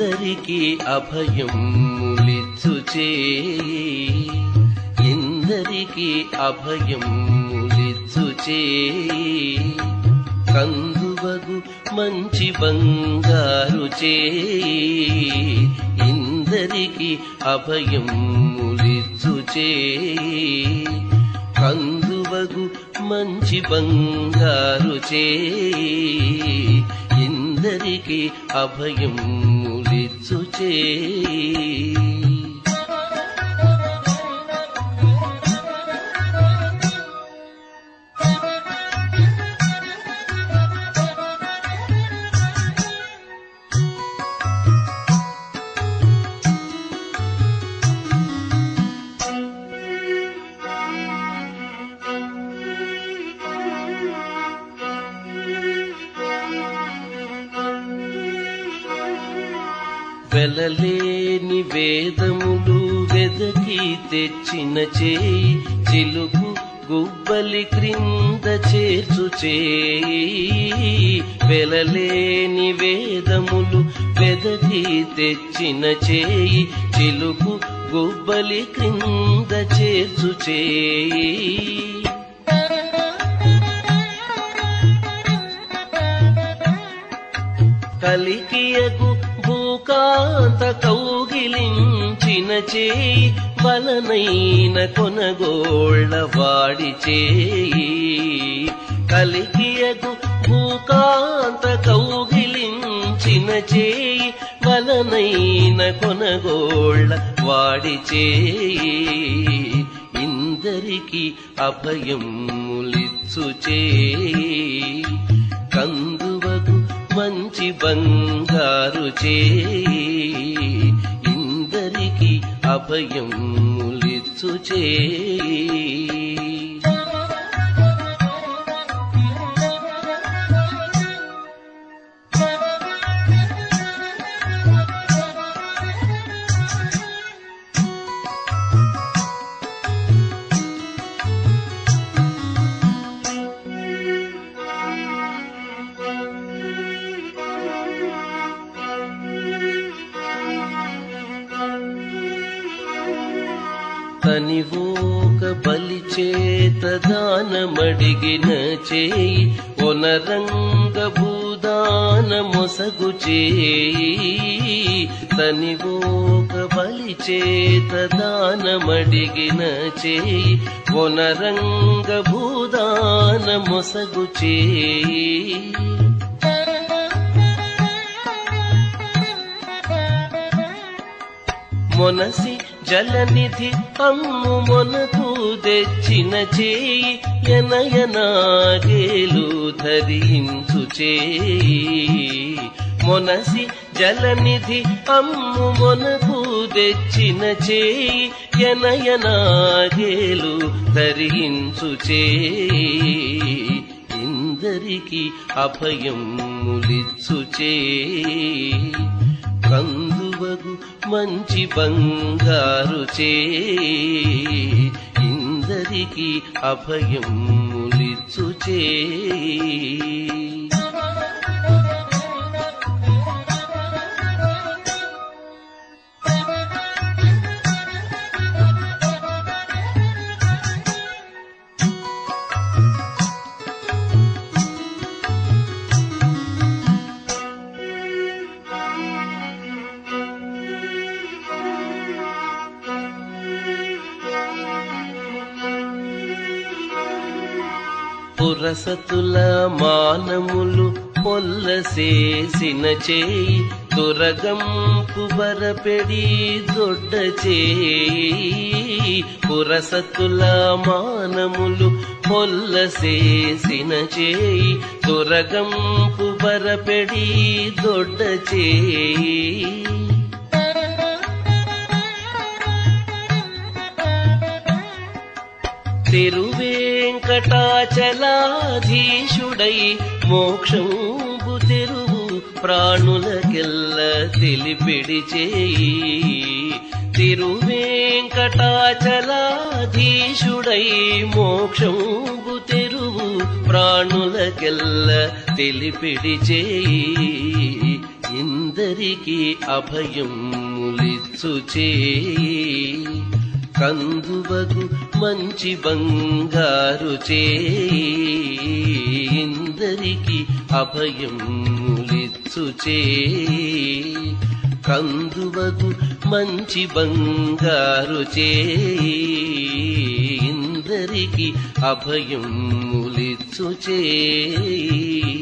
ఇందరికి అభయం ములిచ్చు చేయి ఇందరికి అభయం ములిచ్చు చేయి కందువగు మంచి బంగారు చేయి ఇందరికి అభయం ములిచ్చు చేయి కందువగు మంచి బంగారు చేయి ఇందరికి అభయం ములిచ్చు చేయి వెలలేని వేదములు వెదకి తెచ్చిన చేయి చిలుకు గుబ్బలి క్రింద చేర్చు చేయి వెలలేని వేదములు వెదకి తెచ్చిన చేయి చిలుకు గుబ్బలి క్రింద చేర్చు చేయి కలికియగు భూకాంత కౌగిలించిన చేయి బలనైన కొనగోళ్ళ వాడి చేయి కలికియగు భూకాంత కౌగిలించిన చేయి బలనైన కొనగోళ్ళ వాడి చేయి ఇందరికి అభయం ములిచ్చు చేయి కందువగు మంచి బంగారు చేయి ఇందరికి అభయం ములిచ్చు చేయి తనివోక బలి చేత దానమడిగిన చేయి ఒనరంగ భూదాన మొసగు చేయి తనివోక బలి చేత దానమడిగిన చేయి ఒనరంగ భూదాన మొసగు చేయి మొనసి జలనిధి అమ్ము మొనకు తెచ్చిన చేయి ఎనయనాగేలు ధరించు చేయి మొనసి జలనిధి అమ్ము మొనకు తెచ్చిన చేయి ఎనయనాగేలు ధరించు చేయి ఇందరికి అభయం ములిచ్చు చేయి కందువగు మంచి బంగారు చేయి ఇందరికి అభయం ములిచ్చు చేయి పురసతుల మానములు పొల్లసేసిన చేయి తురగంపు బరపెడి దొడ్డ చేయి పురసతుల మానములు పొల్లసేసిన చేయి తురగంపు బరపెడి దొడ్డ చేయి తిరువేంకటాచలాధీశుడై మోక్షంబు తెరువు ప్రాణులకెల్ల తెలిపిడి చేయి తిరువేంకటాచలాధీశుడై మోక్షంబు తెరువు ప్రాణులకెల్ల తెలిపిడి చేయి ఇంద ఇందరికి అభయం ములిచ్చు చేయి కందువగు మంచి బంగారు చేయి ఇందరికి అభయం ములిచ్చు చేయి కందువగు మంచి బంగారు చేయి ఇందరికి అభయం ములిచ్చు చేయి